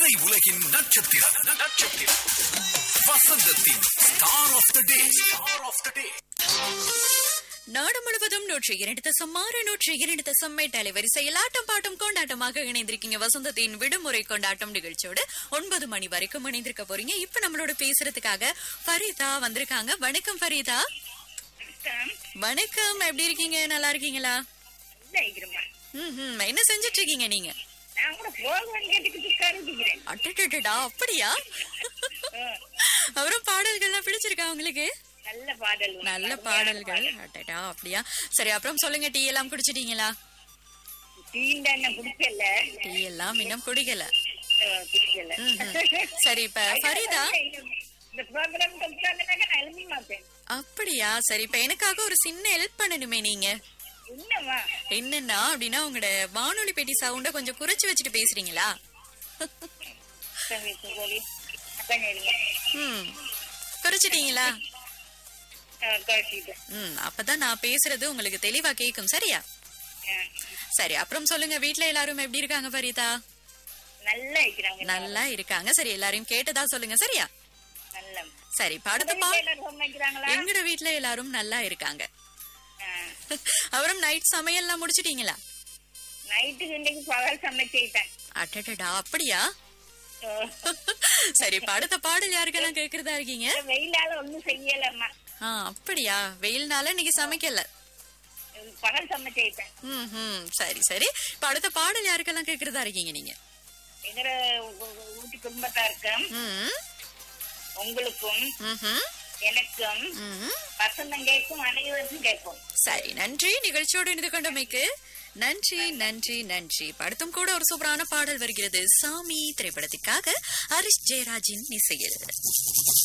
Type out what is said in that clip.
திரை உலகின் நட்சத்திரம் நட்சத்திரம் வசந்தத்தின் star of the day star of the day நாடு முழுவதும் நூற்றி இரண்டு தசம் ஆறு நூற்றி இரண்டு தசம் எட்டு அலைவரிசையில் ஆட்டம் பாட்டம் கொண்டாட்டமாக இணைந்திருக்கீங்க வசந்தத்தின் விடுமுறை கொண்டாட்டம் நிகழ்ச்சியோடு ஒன்பது மணி வரைக்கும் இணைந்திருக்க போறீங்க இப்ப நம்மளோட பேசுறதுக்காக ஃபரீதா வந்திருக்காங்க வணக்கம் ஃபரீதா வணக்கம் எப்படி இருக்கீங்க நல்லா இருக்கீங்களா ம் ம், என்ன செஞ்சுட்டு இருக்கீங்க நீங்க நான் கூட போகணும் கேட்டுக்கிட்டு உட்கார்ந்துக்கிறேன் அட்டடா அப்படியா அப்புறம் பாடல்கள்லாம் பிடிச்சிருக்கா உங்களுக்கு நல்ல பாடல் நல்ல பாடல்கள் அடடா அப்படியா சரி அப்புறம் சொல்லுங்க டீ எல்லாம் குடிச்சிட்டீங்களா தீண்ட என்ன குடிக்கல டீ எல்லாம் இன்னும் குடிக்கல அஹ், குடிக்கல ம்ஹும். சரி இப்ப ஃபரீதா இந்த ப்ரோக்ராம் உட்கார்ந்துனாக்க நான் எழுதி மாட்டேன் அப்படியா சரி இப்ப எனக்காக ஒரு சின்ன ஹெல்ப் பண்ணணுமே நீங்க என்னவா என்னன்னா அப்படின்னா உங்களோட வானொலி பெட்டி சவுண்ட கொஞ்சம் குறைச்சு வச்சுட்டு பேசுறீங்களா தம்பி சொல்லி அதான் இருங்க ம் குறைச்சிட்டீங்களா அஹ், குறைச்சிட்டேன் ம் அப்பதான் நான் பேசுறது உங்களுக்கு தெளிவா கேக்கும் சரியா அஹ், சரி அப்புறம் சொல்லுங்க வீட்ல எல்லாரும் எப்படி இருக்காங்க ஃபரீதா நல்லா இருக்கிறாங்க நல்லா இருக்காங்க சரி எல்லாரையும் கேட்டதா சொல்லுங்க சரியா நல்ல சரி இப்ப அடுத்த பா எல்லாரும் சமைக்கிறாங்களா எங்கட வீட்ல எல்லாரும் நல்லா இருக்காங்க அஹ், அப்புறம் நைட் சமையல்லாம் முடிச்சிட்டீங்களா நைட்டுக்கு இன்னைக்கு பகல் சமைச்சிட்டேன் அடடடா அப்படியா அஹ், சரி இப்ப அடுத்த பாடல் யாருக்கெல்லாம் கேக்குறதா இருக்கீங்க வெயிலால ஒண்ணும் செய்யலம்மா ஆ அப்படியா வெயில்னால இன்னைக்கு சமைக்கல பகல் சமைச்சிட்டேன் ம் ம் சரி சரி இப்ப அடுத்த பாடல் யாருக்கெல்லாம் கேக்குறதா இருக்கீங்க நீங்க எங்கட ஊட்டி குடும்பத்தாருக்கும் ம் உங்களுக்கும் ம்ஹும், எனக்கும் ம் வசந்தம் கேட்கும் அனைவருக்கும் கேட்கும் சரி நன்றி நிகழ்ச்சியோடு இணைந்து கொண்டமைக்கு நன்றி நன்றி நன்றி இப்ப அடுத்தும் கூட ஒரு சூப்பரான பாடல் வருகிறது சாமி திரைப்படத்துக்காக ஹரிஷ் ஜெயராஜின் இசையில்